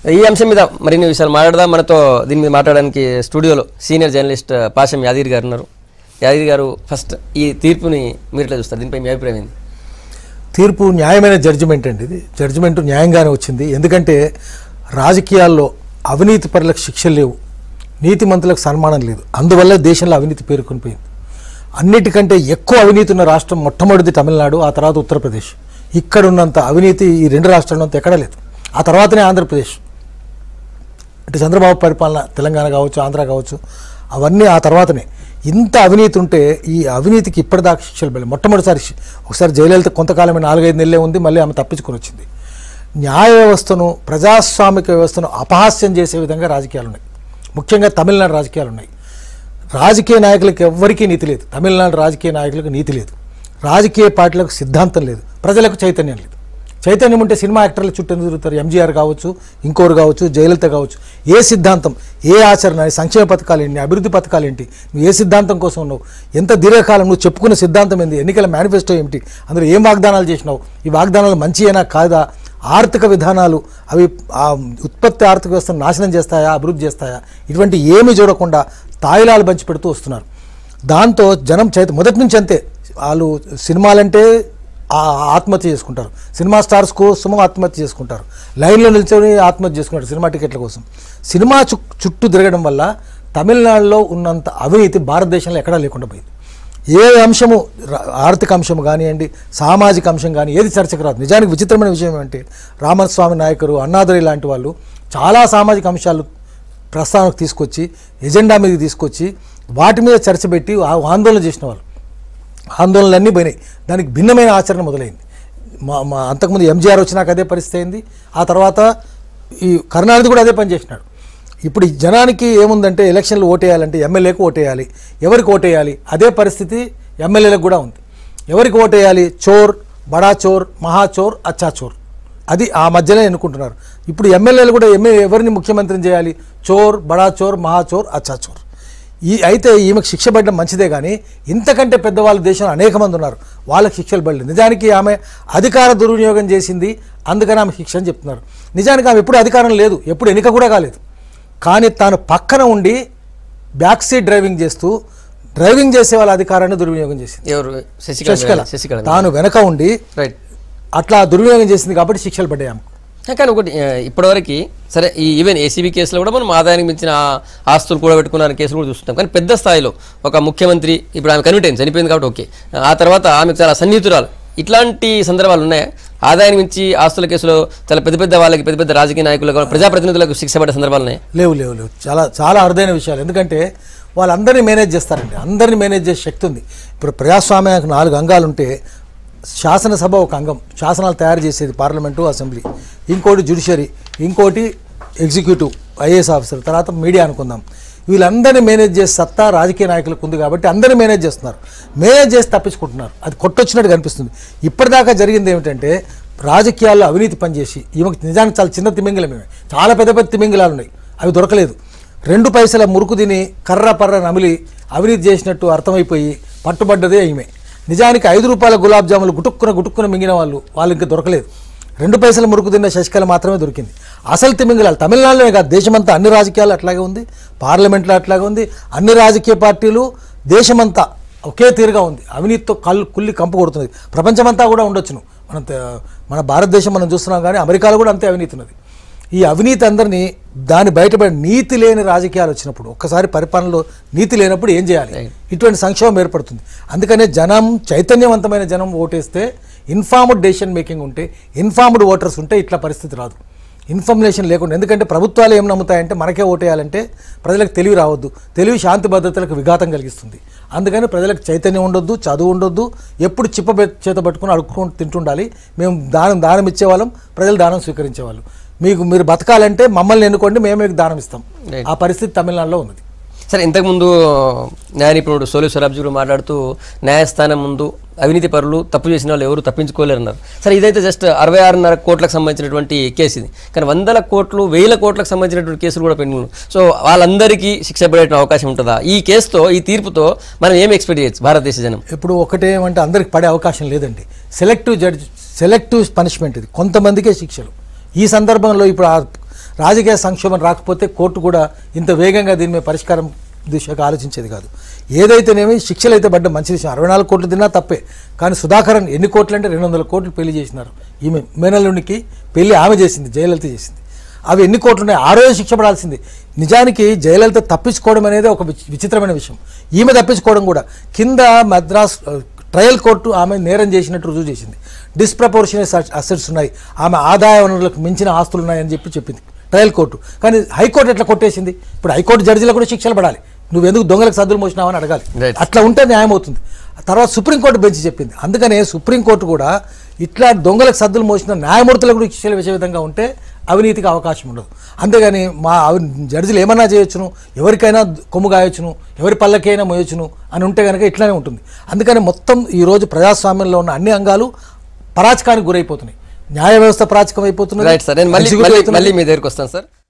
ఈ అంశం మీద మరిన్ని విషయాలు మాట్లాడదాం మనతో దీని మీద మాట్లాడడానికి స్టూడియోలో సీనియర్ జర్నలిస్ట్ పాషం యాదగిరి గారు ఉన్నారు యాదగిరి గారు ఫస్ట్ ఈ తీర్పుని మీరు ఎట్లా చూస్తారు దీనిపై మీ అభిప్రాయం ఏంది తీర్పు న్యాయమైన జడ్జిమెంట్ అండి ఇది జడ్జిమెంట్ న్యాయంగానే వచ్చింది ఎందుకంటే రాజకీయాల్లో అవినీతి పరులకు శిక్షలు లేవు నీతిమంతులకు సన్మానం లేదు అందువల్ల దేశంలో అవినీతి పేరుకొని పోయింది అన్నిటికంటే ఎక్కువ అవినీతి ఉన్న రాష్ట్రం మొట్టమొదటిది తమిళనాడు ఆ తర్వాత ఉత్తరప్రదేశ్ ఇక్కడ ఉన్నంత అవినీతి ఈ రెండు రాష్ట్రాల్లో అంత ఎక్కడా లేదు ఆ తర్వాతనే ఆంధ్రప్రదేశ్ అంటే చంద్రబాబు పరిపాలన తెలంగాణ కావచ్చు ఆంధ్ర కావచ్చు అవన్నీ ఆ తర్వాతనే ఇంత అవినీతి ఉంటే ఈ అవినీతికి ఇప్పటిదాకా శిక్షలు పడలేదు మొట్టమొదటిసారి శి- ఒకసారి జయలలిత కొంతకాలమే నాలుగైదు నెలలే ఉంది మళ్ళీ ఆమె తప్పించుకొని వచ్చింది న్యాయ వ్యవస్థను ప్రజాస్వామిక వ్యవస్థను అపహాస్యం చేసే విధంగా రాజకీయాలు ఉన్నాయి ముఖ్యంగా తమిళనాడు రాజకీయాలు ఉన్నాయి రాజకీయ నాయకులకు ఎవ్వరికీ నీతి లేదు తమిళనాడు రాజకీయ నాయకులకు నీతి లేదు రాజకీయ పార్టీలకు సిద్ధాంతం లేదు ప్రజలకు చైతన్యం లేదు చైతన్యం ఉంటే సినిమా యాక్టర్ల చుట్టూ ఎందుకు తిరుగుతారు ఎంజీఆర్ కావచ్చు ఇంకోరు కావచ్చు జయలలిత కావచ్చు ఏ సిద్ధాంతం ఏ ఆచరణ ఈ సంక్షేమ పథకాలు ఏంటి అభివృద్ధి పథకాలు ఏంటి నువ్వు ఏ సిద్ధాంతం కోసం ఉన్నావు ఎంత దీర్ఘకాలం నువ్వు చెప్పుకున్న సిద్ధాంతం ఏంటి ఎన్నికల మేనిఫెస్టో ఏమిటి అందులో ఏం వాగ్దానాలు చేసినావు ఈ వాగ్దానాలు మంచియేనా కాదా ఆర్థిక విధానాలు అవి ఆ ఉత్పత్తి ఆర్థిక వ్యవస్థను నాశనం చేస్తాయా అభివృద్ధి చేస్తాయా ఇటువంటి ఏమీ చూడకుండా తాయిలాలు పంచి పెడుతూ వస్తున్నారు దాంతో జనం చైత మొదటి నుంచి అంతే వాళ్ళు సినిమాలంటే ఆ- ఆత్మహత్య చేసుకుంటారు సినిమా స్టార్స్ కోసము ఆత్మహత్య చేసుకుంటారు లైన్లో నిల్చొని ఆత్మహత్య చేసుకుంటారు సినిమా టికెట్ల కోసం సినిమా చు చుట్టూ తిరగడం వల్ల తమిళనాడులో ఉన్నంత అవినీతి భారతదేశంలో ఎక్కడా లేకుండా పోయింది ఏ అంశము రా- ఆర్థిక అంశం కానివ్వండి సామాజిక అంశం కానీ ఏది చర్చకు రాదు నిజానికి విచిత్రమైన విషయం ఏమంటే రామస్వామి నాయకుడు అన్నాదురి లాంటి వాళ్ళు చాలా సామాజిక అంశాలు ప్రస్తావనకు తీసుకొచ్చి ఎజెండా మీదకి తీసుకొచ్చి వాటి మీద చర్చ పెట్టి ఆ- ఆందోళన చేసిన వాళ్ళు ఆందోళనలన్నీ పోయినాయి దానికి భిన్నమైన ఆచరణ మొదలైంది మా మా అంతకుముందు ఎంజీఆర్ వచ్చినాక అదే పరిస్థితి అయింది ఆ తర్వాత ఈ కరుణానిధి కూడా అదే పని చేసినాడు ఇప్పుడు ఈ జనానికి ఏముందంటే ఎలక్షన్లు ఓటేయాలంటే ఎమ్మెల్యేకు ఓటేయాలి ఎవరికి ఓటేయాలి అదే పరిస్థితి ఎమ్మెల్యేలకు కూడా ఉంది ఎవరికి ఓటేయాలి చోర్ బడా చోర్ మహా చోర్ అచ్చా చోర్ అది ఆ మధ్యనే ఎన్నుకుంటున్నారు ఇప్పుడు ఎమ్మెల్యేలు కూడా ఎమ్మెల్యే ఎవరిని ముఖ్యమంత్రిని చేయాలి చోర్ బడా చోర్ మహా చోర్ అచ్చా చోర్ ఈ అయితే ఈమెకు శిక్ష పడడం మంచిదే కానీ ఇంతకంటే పెద్దవాళ్ళు దేశంలో అనేక మంది ఉన్నారు వాళ్ళకి శిక్షలు పడలేదు నిజానికి ఆమె అధికార దుర్వినియోగం చేసింది అందుకని ఆమె శిక్ష అని చెప్తున్నారు నిజానికి ఆమె ఎప్పుడు అధికారం లేదు ఎప్పుడు ఎన్నిక కూడా కాలేదు కానీ తాను పక్కన ఉండి బ్యాక్ సీట్ డ్రైవింగ్ చేస్తూ డ్రైవింగ్ చేసే వాళ్ళ అధికారాన్ని దుర్వినియోగం చేసింది ఎవరు శశికళ శశికళ శశికళ తాను వెనక ఉండి రైట్ అట్లా దుర్వినియోగం చేసింది కాబట్టి శిక్షలు పడ్డాయి ఆమెకు కానీ ఒకటి ఆ, ఇప్పటివరకు సరే ఈ ఈవెన్ ఏసీబీ కేసులో కూడా మనం ఆదాయానికి మించిన ఆ- ఆస్తులు కూడా పెట్టుకున్న కేసులు కూడా చూస్తుంటాం కానీ పెద్ద స్థాయిలో ఒక ముఖ్యమంత్రి ఇప్పుడు ఆమె కన్విట్ అయింది చనిపోయింది కాబట్టి ఓకే ఆ తర్వాత ఆమెకు చాలా సన్నిహితురాలు ఇట్లాంటి సందర్భాలు ఉన్నాయా ఆదాయానికి మించి ఆస్తుల కేసులో చాలా పెద్ద పెద్ద వాళ్ళకి పెద్ద పెద్ద రాజకీయ నాయకులకు ప్రజాప్రతినిధులకు శిక్ష పడే సందర్భాలు ఉన్నాయి లేవు లేవు లేవు చాలా చాలా అరుదైన విషయాలు ఎందుకంటే వాళ్ళందరినీ మేనేజ్ చేస్తారండి అందరినీ మేనేజ్ చేసే శక్తి ఉంది ఇప్పుడు ప్రజాస్వామ్యానికి నాలుగు అంగాలు ఉంటే శాసనసభ ఒక అంగం శాసనాలు తయారు చేసేది పార్లమెంటు అసెంబ్లీ ఇంకోటి జ్యుడిషియరీ ఇంకోటి ఎగ్జిక్యూటివ్ ఐఏఎస్ ఆఫీసర్ తర్వాత మీడియా అనుకుందాం వీళ్ళందరినీ మేనేజ్ చేసే సత్తా రాజకీయ నాయకులకు ఉంది కాబట్టి అందరినీ మేనేజ్ చేస్తున్నారు మేనేజ్ చేసి తప్పించుకుంటున్నారు అది కొట్టొచ్చినట్టు కనిపిస్తుంది ఇప్పటిదాకా జరిగింది ఏమిటంటే రాజకీయాల్లో అవినీతి పనిచేసి ఈమెకు నిజానికి చాలా చిన్న తిమింగలమే చాలా పెద్ద పెద్ద తిమింగలాలు ఉన్నాయి అవి దొరకలేదు రెండు పైసల మురుకు తిని కర్ర పర్ర నమిలి అవినీతి చేసినట్టు అర్థమైపోయి పట్టుబడ్డదే ఈమె నిజానికి ఐదు రూపాయల గులాబ్ జాములు గుటుక్కున గుటుక్కున మింగిన వాళ్ళు వాళ్ళు ఇంకా దొరకలేదు రెండు పైసల మురుకు తిన్న శశికళ మాత్రమే దొరికింది అసలు తిమింగలాలు తమిళనాడులోనే కాదు దేశమంతా అన్ని రాజకీయాలు అట్లాగే ఉంది పార్లమెంట్లో అట్లాగే ఉంది అన్ని రాజకీయ పార్టీలు దేశమంతా ఒకే తీరుగా ఉంది అవినీతితో కళ్ళు కుల్లి కంపు కొడుతున్నది ప్రపంచమంతా కూడా ఉండొచ్చును మన త- మన భారతదేశం మనం చూస్తున్నాం కానీ అమెరికాలో కూడా అంతే అవినీతి ఉన్నది ఈ అవినీతి అందరినీ దాని బయటపడి నీతి లేని రాజకీయాలు వచ్చినప్పుడు ఒక్కసారి పరిపాలనలో నీతి లేనప్పుడు ఏం చేయాలి ఇటువంటి సంక్షోభం ఏర్పడుతుంది అందుకనే జనం చైతన్యవంతమైన జనం ఓటేస్తే ఇన్ఫార్మ్డ్ డెసిషన్ మేకింగ్ ఉంటే ఇన్ఫార్మ్డ్ ఓటర్స్ ఉంటే ఇట్లా పరిస్థితి రాదు ఇన్ఫర్మేషన్ లేకుండా ఎందుకంటే ప్రభుత్వాలు ఏం నమ్ముతాయంటే మనకే ఓటేయాలంటే ప్రజలకు తెలివి రావద్దు తెలివి శాంతి భద్రతలకు విఘాతం కలిగిస్తుంది అందుకని ప్రజలకు చైతన్యం ఉండొద్దు చదువు ఉండొద్దు ఎప్పుడు చిప్ప పె- చేత పట్టుకుని అడుక్కుంటూ తింటుండాలి మేము దానం దానం ఇచ్చేవాళ్ళం ప్రజలు దానం స్వీకరించేవాళ్ళు మీకు మీరు బతకాలంటే మమ్మల్ని ఎన్నుకోండి మేము మీకు దానం ఇస్తాం Right. ఆ పరిస్థితి తమిళనాడులో ఉన్నది సరే ఇంతకుముందు న్యాయ నిపుణుడు సోలు స్వరాబ్జీ గారు మాట్లాడుతూ న్యాయస్థానం ముందు అవినీతి పరులు తప్పు చేసిన వాళ్ళు ఎవరు తప్పించుకోలేరన్నారు సరే ఇదైతే జస్ట్ అరవై ఆరున్నర కోట్లకు సంబంధించినటువంటి కేసు ఇది కానీ వందల కోట్లు వేల కోట్లకు సంబంధించినటువంటి కేసులు కూడా పెండింగ్ ఉన్నాయి. సో వాళ్ళందరికీ శిక్ష పడే అవకాశం ఉంటుందా ఈ కేసుతో ఈ తీర్పుతో మనం ఏం ఎక్స్పెక్ట్ చేయొచ్చు భారతదేశ జనం ఇప్పుడు ఒకటేమంటే అందరికి పడే అవకాశం లేదండి సెలెక్టివ్ జడ్జ్ సెలెక్టివ్ పనిష్మెంట్ ఇది కొంతమందికే శిక్షలు ఈ సందర్భంలో ఇప్పుడు ఆ రాజకీయ సంక్షోభం రాకపోతే కోర్టు కూడా ఇంత వేగంగా దీని మీద పరిష్కారం దిశగా ఆలోచించేది కాదు ఏదైతేనేమి శిక్షలు అయితే పడ్డ మంచి విషయం అరవై నాలుగు కోట్లు తిన్నా తప్పే కానీ సుధాకరన్ ఎన్ని కోట్లు అంటే రెండు వందల కోట్లు పెళ్లి చేసినారు ఈమె మేనల్లునికి పెళ్లి ఆమె చేసింది జయలలిత చేసింది అవి ఎన్ని కోట్లు ఉన్నాయి ఆ రోజు శిక్ష పడాల్సింది నిజానికి జయలలిత తప్పించుకోవడం అనేది ఒక విచి- విచిత్రమైన విషయం ఈమె తప్పించుకోవడం కూడా కింద మద్రాస్ ఆ, ట్రయల్ కోర్టు ఆమె నేరం చేసినట్టు రుజువు చేసింది డిస్ప్రపోర్షనేట్ అసెట్స్ ఉన్నాయి ఆమె ఆదాయ వనరులకు మించిన ఆస్తులు ఉన్నాయని చెప్పి చెప్పింది ట్రయల్ కోర్టు కానీ హైకోర్టు ఎట్లా కొట్టేసింది ఇప్పుడు హైకోర్టు జడ్జిలకు కూడా శిక్షలు పడాలి నువ్వెందుకు దొంగలకు సద్దులు మోసినావని అడగాలి Right. అట్లా ఉంటే న్యాయం అవుతుంది తర్వాత సుప్రీంకోర్టు బెంచ్ చెప్పింది అందుకనే సుప్రీంకోర్టు కూడా ఇట్లా దొంగలకు సద్దులు మోసిన న్యాయమూర్తులకు కూడా శిక్షలు వేసే విధంగా ఉంటే అవినీతికి అవకాశం ఉండదు అంతేగాని మా అవి జడ్జిలు ఏమన్నా చేయొచ్చును ఎవరికైనా కొమ్ము గాయొచ్చును ఎవరి పల్లకైనా మోయొచ్చును అని ఉంటే కనుక ఇట్లానే ఉంటుంది అందుకని మొత్తం ఈరోజు ప్రజాస్వామ్యంలో ఉన్న అన్ని అంగాలు పరాచకానికి గురైపోతున్నాయి న్యాయ వ్యవస్థ పరాచకం అయిపోతున్నది రైట్ సార్ నేను మళ్ళీ executive మళ్ళీ అవుతున్నది. మళ్ళీ మీ దగ్గరికి వస్తాను సార్